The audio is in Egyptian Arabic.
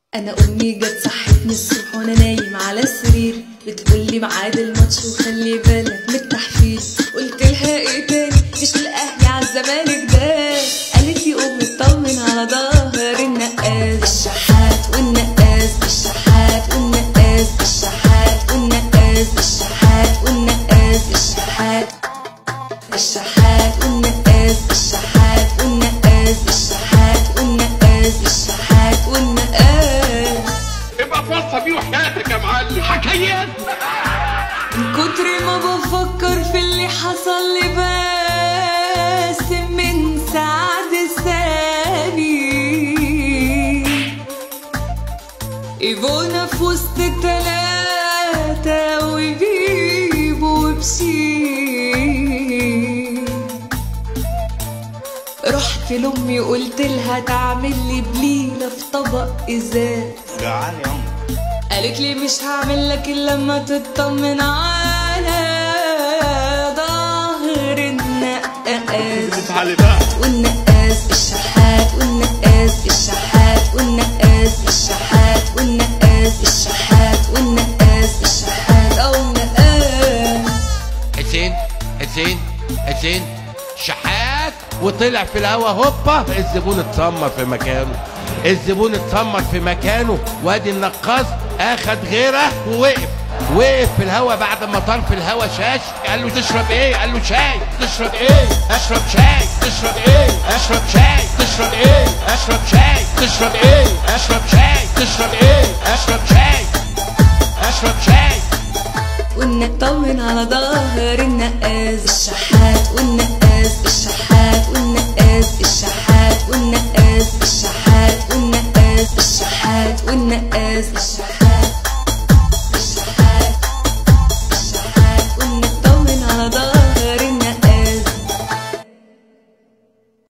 انا امي جت صحتني الصبح وانا نايم على السرير بتقولي ميعاد الماتش وخلي بالك من التحفيل قلت لها ايه تاني مش الاهلي على الزمالك ده قالت لي قوم اطمن على ظهر النقاز الشحات والنقاز الشحات والنقاز الشحات والنقاز الشحات والنقاز الشحات الشحات والنقاز الشحات والنقاز الشحات والنقاز الشحات والنقاز ابقى فصل بيه وحياتك يا معلم حكايات من كتر ما بفكر في اللي حصل لي باسم من سعد الثاني ايفونا في وسط التلاتة وبيبو وبشير رحت لامي قلت لها تعمل لي بليله في طبق ازاز جعان يا عم قالت لي مش هعمل لك الا لما تطمن على ظهر النقاز تعالي بقى والنقاز الشحات والنقاز الشحات والنقاز الشحات والنقاز الشحات والنقاز الشحات او النقاز حسين حسين حسين شحات وطلع في الهوا هوبا الزبون اتسمر في مكانه الزبون اتسمر في مكانه وادي النقاص اخد غيره ووقف وقف في الهوا بعد ما طار في الهوا شاش قال له تشرب ايه قال له شاي تشرب ايه اشرب شاي تشرب ايه اشرب شاي تشرب ايه اشرب شاي تشرب ايه اشرب شاي تشرب ايه اشرب شاي اشرب شاي ونطمن على ظهر النقاز الشحات والنقاز الشحات والنقاز الشحات والنقاز الشحات والنقاز الشحات والنقاز الشحات